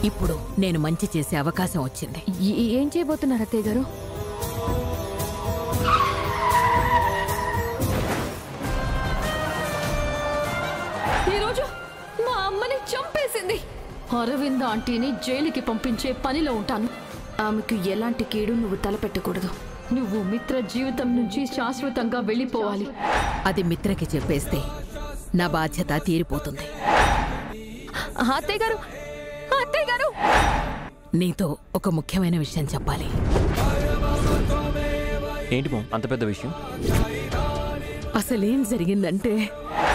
ఇప్పుడు నేను మంచి చేసే అవకాశం వచ్చింది ఏ- ఏం చేయబోతున్నారు అత్తయ్య గారు ఈరోజు మా అమ్మని చంపేసింది అరవింద్ ఆంటీని జైలుకి పంపించే పనిలో ఉంటాను ఆమెకు ఎలాంటి కీడు నువ్వు తలపెట్టకూడదు నువ్వు మిత్ర జీవితం నుంచి శాశ్వతంగా వెళ్ళిపోవాలి అది మిత్రకి చెప్పేస్తే నా బాధ్యత తీరిపోతుంది అత్తయ్య గారు అత్తయ్య గారు నీతో ఒక ముఖ్యమైన విషయం చెప్పాలి ఏంటి మో అంత పెద్ద విషయం అసలేం జరిగిందంటే